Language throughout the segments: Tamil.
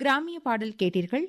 கிராமிய பாடல் கேட்டீர்கள்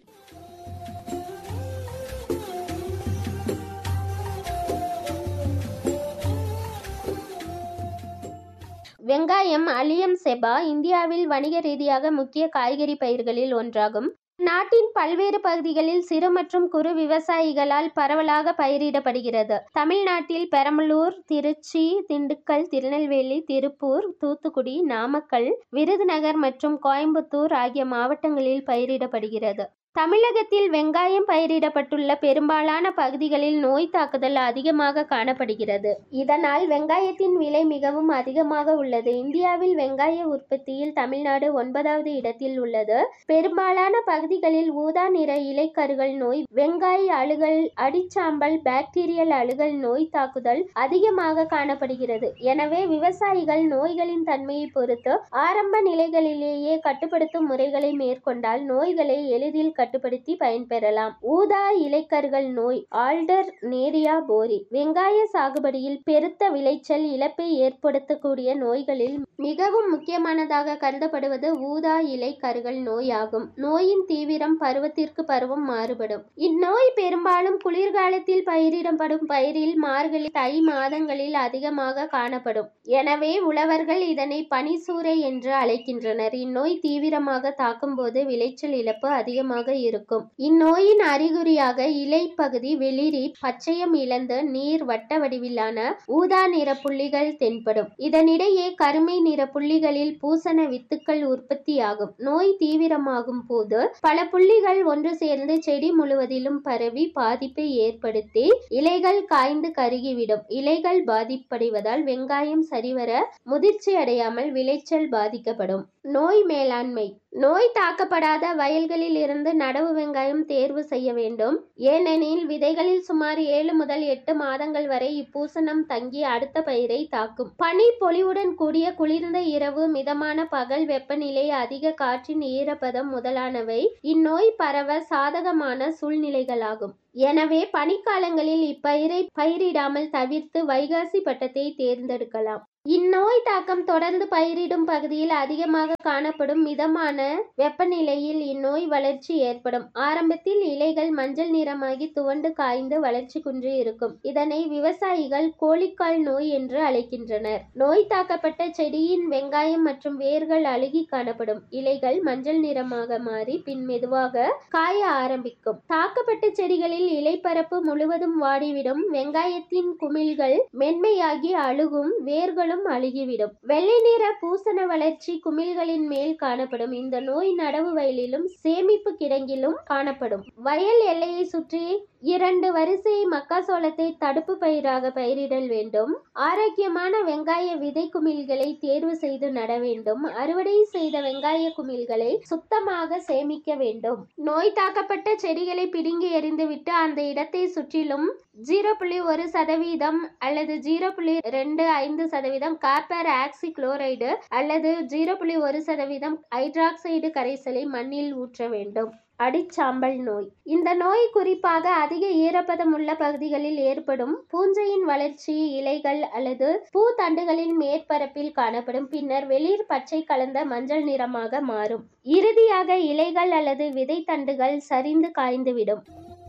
வெங்காயம் அலியம் செபா இந்தியாவில் வணிக ரீதியாக முக்கிய காய்கறி பயிர்களில் ஒன்றாகும் நாட்டின் பல்வேறு பகுதிகளில் சிறு மற்றும் குறு விவசாயிகளால் பரவலாக பயிரிடப்படுகிறது தமிழ்நாட்டில் பெரம்பலூர் திருச்சி திண்டுக்கல் திருநெல்வேலி திருப்பூர் தூத்துக்குடி நாமக்கல் விருதுநகர் மற்றும் கோயம்புத்தூர் ஆகிய மாவட்டங்களில் பயிரிடப்படுகிறது தமிழகத்தில் வெங்காயம் பயிரிடப்பட்டுள்ள பெரும்பாலான பகுதிகளில் நோய் தாக்குதல் அதிகமாக காணப்படுகிறது இதனால் வெங்காயத்தின் விலை மிகவும் அதிகமாக உள்ளது இந்தியாவில் வெங்காய உற்பத்தியில் தமிழ்நாடு ஒன்பதாவது இடத்தில் உள்ளது பெரும்பாலான பகுதிகளில் ஊதா நிற இலைக்கருகள் நோய் வெங்காய அழுகல் அடிச்சாம்பல் பாக்டீரியல் அழுகல் நோய் தாக்குதல் அதிகமாக காணப்படுகிறது எனவே விவசாயிகள் நோய்களின் தன்மையை பொறுத்து ஆரம்ப நிலைகளிலேயே கட்டுப்படுத்தும் முறைகளை மேற்கொண்டால் நோய்களை எளிதில் கட்டுப்படுத்தி பயன்பெறலாம் ஊதா இலைக்கருகள் நோய் ஆல்டர் நேரியா போரி வெங்காய சாகுபடியில் பெருத்த விளைச்சல் இழப்பை ஏற்படுத்தக்கூடிய நோய்களில் மிகவும் முக்கியமானதாக கருதப்படுவது ஊதா இலைக்கருகள் நோய் ஆகும் நோயின் தீவிரம் பருவத்திற்கு பருவம் மாறுபடும் இந்நோய் பெரும்பாலும் குளிர்காலத்தில் பயிரிடப்படும் பயிரில் மார்கழி தை மாதங்களில் அதிகமாக காணப்படும் எனவே உழவர்கள் இதனை பனிசூறை என்று அழைக்கின்றனர் இந்நோய் தீவிரமாக தாக்கும் போது விளைச்சல் இழப்பு அதிகமாக இருக்கும் இந்நோயின் அறிகுறியாக இலை பகுதி வெளிரி பச்சையம் இழந்து நீர் வட்ட வடிவிலான ஊதா நிற புள்ளிகள் தென்படும் இதனிடையே கருமை நிற புள்ளிகளில் பூசண வித்துக்கள் உற்பத்தியாகும் நோய் தீவிரமாகும் போது பல புள்ளிகள் ஒன்று சேர்ந்து செடி முழுவதிலும் பரவி பாதிப்பை ஏற்படுத்தி இலைகள் காய்ந்து கருகிவிடும் இலைகள் பாதிப்படைவதால் வெங்காயம் சரிவர முதிர்ச்சி அடையாமல் விளைச்சல் பாதிக்கப்படும் நோய் மேலாண்மை நோய் தாக்கப்படாத வயல்களில் இருந்து நடவு வெங்காயம் தேர்வு செய்ய வேண்டும் ஏனெனில் விதைகளில் சுமார் ஏழு முதல் எட்டு மாதங்கள் வரை இப்பூசணம் தங்கி அடுத்த பயிரை தாக்கும் பனி பொலிவுடன் கூடிய குளிர்ந்த இரவு மிதமான பகல் வெப்பநிலை அதிக காற்றின் ஈரப்பதம் முதலானவை இந்நோய் பரவ சாதகமான சூழ்நிலைகளாகும் எனவே பனிக்காலங்களில் இப்பயிரை பயிரிடாமல் தவிர்த்து வைகாசி பட்டத்தை தேர்ந்தெடுக்கலாம் இந்நோய் தாக்கம் தொடர்ந்து பயிரிடும் பகுதியில் அதிகமாக காணப்படும் மிதமான வெப்பநிலையில் இந்நோய் வளர்ச்சி ஏற்படும் ஆரம்பத்தில் இலைகள் மஞ்சள் நிறமாகி துவண்டு காய்ந்து வளர்ச்சி குன்றி இருக்கும் இதனை விவசாயிகள் கோழிக்கால் நோய் என்று அழைக்கின்றனர் நோய் தாக்கப்பட்ட செடியின் வெங்காயம் மற்றும் வேர்கள் அழுகி காணப்படும் இலைகள் மஞ்சள் நிறமாக மாறி பின் மெதுவாக காய ஆரம்பிக்கும் தாக்கப்பட்ட செடிகளில் இலைப்பரப்பு முழுவதும் வாடிவிடும் வெங்காயத்தின் குமிழ்கள் மென்மையாகி அழுகும் வேர்களும் செடிகளும் அழுகிவிடும் வெள்ளை நிற பூசண வளர்ச்சி குமிழ்களின் மேல் காணப்படும் இந்த நோய் நடவு வயலிலும் சேமிப்பு கிடங்கிலும் காணப்படும் வயல் எல்லையை சுற்றி இரண்டு வரிசை மக்காசோளத்தை தடுப்பு பயிராக பயிரிடல் வேண்டும் ஆரோக்கியமான வெங்காய விதை குமிழ்களை தேர்வு செய்து நட வேண்டும் அறுவடை செய்த வெங்காய குமிழ்களை சுத்தமாக சேமிக்க வேண்டும் நோய் தாக்கப்பட்ட செடிகளை பிடுங்கி எறிந்துவிட்டு அந்த இடத்தை சுற்றிலும் ஜீரோ புள்ளி ஒரு சதவீதம் அல்லது ஜீரோ புள்ளி ரெண்டு ஐந்து சதவீதம் காப்பர் ஆக்சி குளோரைடு அல்லது ஜீரோ புள்ளி ஒரு சதவீதம் ஹைட்ராக்சைடு கரைசலை மண்ணில் ஊற்ற வேண்டும் அடிச்சாம்பல் நோய் இந்த நோய் குறிப்பாக அதிக ஈரப்பதம் உள்ள பகுதிகளில் ஏற்படும் பூஞ்சையின் வளர்ச்சி இலைகள் அல்லது பூ தண்டுகளின் மேற்பரப்பில் காணப்படும் பின்னர் வெளிர் பச்சை கலந்த மஞ்சள் நிறமாக மாறும் இறுதியாக இலைகள் அல்லது விதை தண்டுகள் சரிந்து காய்ந்துவிடும்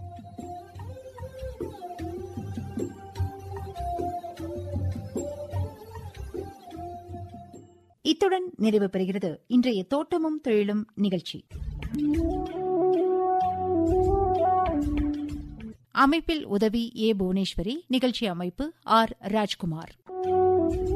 இத்துடன் நிறைவு பெறுகிறது இன்றைய தோட்டமும் தொழிலும் நிகழ்ச்சி அமைப்பில் உதவி ஏ புவனேஸ்வரி நிகழ்ச்சி அமைப்பு ஆர் ராஜ்குமார்